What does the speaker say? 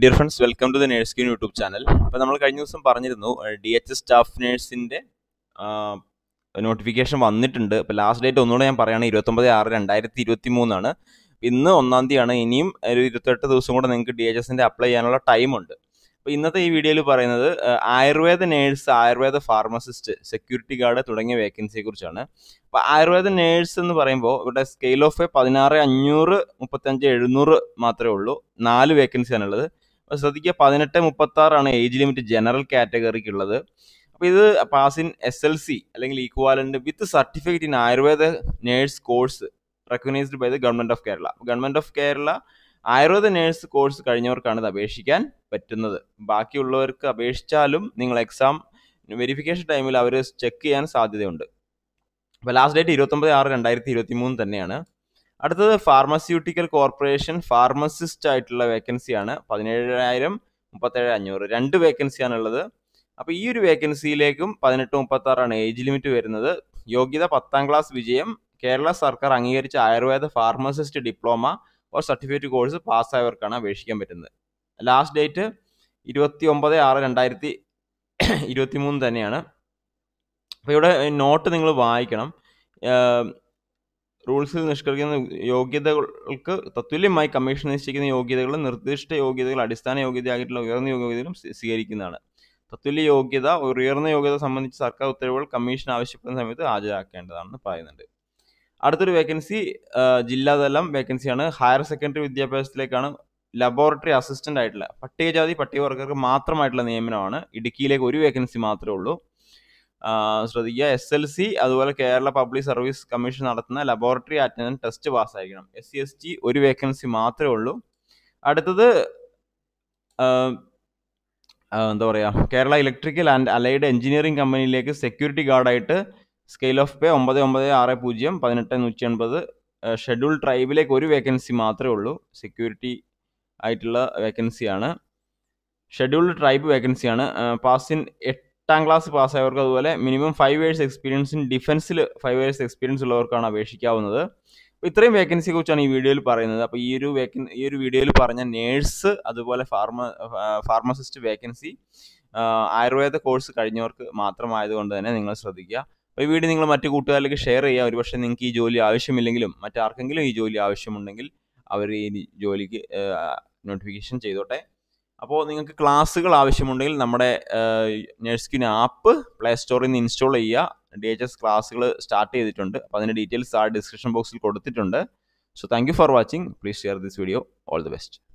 dear friends welcome to the nurse queen YouTube channel അപ്പോൾ നമ്മൾ കഴിഞ്ഞ ദിവസം പറഞ്ഞിരുന്നു ഡി എച്ച് എസ് സ്റ്റാഫ് നേഴ്സിൻ്റെ നോട്ടിഫിക്കേഷൻ വന്നിട്ടുണ്ട് അപ്പോൾ ലാസ്റ്റ് ഡേറ്റ് ഒന്നുകൂടെ ഞാൻ പറയുകയാണ് ഇരുപത്തൊമ്പത് ആറ് രണ്ടായിരത്തി ഇരുപത്തി മൂന്നാണ് ഇന്ന് ഒന്നാം തീയതിയാണ് ഇനിയും ഒരു ഇരുപത്തെട്ട് ദിവസം കൂടെ നിങ്ങൾക്ക് ഡി എച്ച് എസിൻ്റെ അപ്ലൈ ചെയ്യാനുള്ള ടൈമുണ്ട് അപ്പോൾ ഇന്നത്തെ ഈ വീഡിയോയിൽ പറയുന്നത് ആ, Ayurveda nurse Ayurveda pharmacist security guard തുടങ്ങിയ വേക്കൻസിയെ കുറിച്ചാണ് അപ്പോൾ ആയുർവേദ നേഴ്സ് എന്ന് പറയുമ്പോൾ ഇവിടെ സ്കെയിൽ ഓഫ് പതിനാറ് അഞ്ഞൂറ് മുപ്പത്തഞ്ച് എഴുന്നൂറ് മാത്രമേ ഉള്ളൂ നാല് വേക്കൻസിയാണുള്ളത് അപ്പോൾ ശ്രദ്ധിക്കുക പതിനെട്ട് മുപ്പത്തി ആറാണ് ഏജ് ലിമിറ്റ് ജനറൽ കാറ്റഗറിക്ക് ഉള്ളത് അപ്പോൾ ഇത് pass in S L C അല്ലെങ്കിൽ equivalent with certificate in Ayurveda nurse course recognised by the government of Kerala government of Kerala Ayurveda nurse course കഴിഞ്ഞവർക്കാണ് ഇത് അപേക്ഷിക്കാൻ പറ്റുന്നത് ബാക്കിയുള്ളവർക്ക് അപേക്ഷിച്ചാലും നിങ്ങൾ എക്സാം വെരിഫിക്കേഷൻ ടൈമിൽ അവർ ചെക്ക് ചെയ്യാൻ സാധ്യതയുണ്ട് അപ്പോൾ ലാസ്റ്റ് ഡേറ്റ് ഇരുപത്തൊമ്പത് ആറ് രണ്ടായിരത്തി ഇരുപത്തി മൂന്ന് തന്നെയാണ് അടുത്തത് ഫാർമസ്യൂട്ടിക്കൽ കോർപ്പറേഷൻ ഫാർമസിസ്റ്റ് ആയിട്ടുള്ള വേക്കൻസിയാണ് പതിനേഴായിരം മുപ്പത്തേഴ് അഞ്ഞൂറ് രണ്ട് വേക്കൻസിയാണ് ഉള്ളത് അപ്പോൾ ഈ ഒരു വേക്കൻസിയിലേക്കും പതിനെട്ട് മുപ്പത്തി ആറാണ് ഏജ് ലിമിറ്റ് വരുന്നത് യോഗ്യത പത്താം ക്ലാസ് വിജയം കേരള സർക്കാർ അംഗീകരിച്ച Ayurveda pharmacist diploma or certificate course പാസ്സായവർക്കാണ് അപേക്ഷിക്കാൻ പറ്റുന്നത് ലാസ്റ്റ് ഡേറ്റ് ഇരുപത്തി ഒമ്പത് ആറ് രണ്ടായിരത്തി ഇരുപത്തി മൂന്ന് തന്നെയാണ് അപ്പോൾ ഇവിടെ നോട്ട് നിങ്ങൾ വായിക്കണം റൂൾസിൽ നിഷ്കർഷിക്കുന്ന യോഗ്യതകൾക്ക് തത്തുല്യമായി കമ്മീഷൻ നിശ്ചയിക്കുന്ന യോഗ്യതകൾ നിർദ്ദിഷ്ട യോഗ്യതകൾ അടിസ്ഥാന യോഗ്യതയായിട്ടുള്ള ഉയർന്ന യോഗ്യതകളും സ്വീ- സ്വീകരിക്കുന്നതാണ് തത്തുല്യ യോഗ്യത ഒരു ഉയർന്ന യോഗ്യത സംബന്ധിച്ച് സർക്കാർ ഉത്തരവുകൾ കമ്മീഷൻ ആവശ്യപ്പെടുന്ന സമയത്ത് ഹാജരാക്കേണ്ടതാണെന്ന് പറയുന്നുണ്ട് അടുത്തൊരു വേക്കൻസി ജില്ലാതലം വേക്കൻസിയാണ് ഹയർ സെക്കൻഡറി വിദ്യാഭ്യാസത്തിലേക്കാണ് ലബോറട്ടറി അസിസ്റ്റന്റ് ആയിട്ടുള്ള പട്ടികജാതി പട്ടികവർഗർക്ക് മാത്രമായിട്ടുള്ള നിയമനമാണ് ഇടുക്കിയിലേക്ക് ഒരു വേക്കൻസി മാത്രമേ ഉള്ളൂ ആ, ശ്രദ്ധിക്കുക എസ് എൽ സി അതുപോലെ കേരള പബ്ലിക് സർവീസ് കമ്മീഷൻ നടത്തുന്ന ലബോറട്ടറി അറ്റൻഡന്റ് ടെസ്റ്റ് പാസ്സായിരിക്കണം എസ് സി എസ് ടി ഒരു വേക്കൻസി മാത്രമേ ഉള്ളൂ അടുത്തത് ആ, ആ, എന്താ പറയുക Kerala electrical and allied engineering കമ്പനിയിലേക്ക് സെക്യൂരിറ്റി ഗാർഡായിട്ട് സ്കെയിൽ ഓഫ് പേ ഒമ്പത് ഒമ്പത് ആറ് പൂജ്യം പതിനെട്ട് നൂറ്റി എൺപത് ഷെഡ്യൂൾ ട്രൈബിലേക്ക് ഒരു വേക്കൻസി മാത്രമേ ഉള്ളൂ സെക്യൂരിറ്റി ആയിട്ടുള്ള വേക്കൻസിയാണ് ഷെഡ്യൂൾഡ് ട്രൈബ് വേക്കൻസിയാണ് പാസ് ഇൻ എട്ടാം ക്ലാസ് പാസ്സായവർക്ക് അതുപോലെ minimum five years experience in ഡിഫൻസിൽ ഫൈവ് ഇയേഴ്സ് എക്സ്പീരിയൻസ് ഉള്ളവർക്കാണ് അപേക്ഷിക്കാവുന്നത് അപ്പോൾ ഇത്രയും വേക്കൻസിയെ കുറിച്ചാണ് ഈ വീഡിയോയിൽ പറയുന്നത് അപ്പോൾ ഈ ഒരു വേക്കൻ ഈ ഒരു വീഡിയോയിൽ പറഞ്ഞ നേഴ്സ് അതുപോലെ pharma pharmacist vacancy Ayurveda course കഴിഞ്ഞവർക്ക് മാത്രമായതുകൊണ്ട് തന്നെ നിങ്ങൾ ശ്രദ്ധിക്കുക അപ്പോൾ ഈ വീഡിയോ നിങ്ങൾ മറ്റു കൂട്ടുകാരിലേക്ക് ഷെയർ ചെയ്യുക ഒരുപക്ഷെ നിങ്ങൾക്ക് ഈ ജോലി ആവശ്യമില്ലെങ്കിലും മറ്റാർക്കെങ്കിലും ഈ ജോലി ആവശ്യമുണ്ടെങ്കിൽ അവർ ഈ ജോലിക്ക് നോട്ടിഫിക്കേഷൻ ചെയ്തോട്ടെ അപ്പോൾ നിങ്ങൾക്ക് ക്ലാസ്സുകൾ ആവശ്യമുണ്ടെങ്കിൽ നമ്മുടെ നേഴ്സ്കിൻ ആപ്പ് പ്ലേ സ്റ്റോറിൽ നിന്ന് ഇൻസ്റ്റാൾ ചെയ്യുക ഡി എച്ച് എസ് ക്ലാസ്സുകൾ സ്റ്റാർട്ട് ചെയ്തിട്ടുണ്ട് അപ്പോൾ അതിൻ്റെ ഡീറ്റെയിൽസ് ആ ഡിസ്ക്രിപ്ഷൻ ബോക്സിൽ കൊടുത്തിട്ടുണ്ട് so thank you for watching please share this video all the best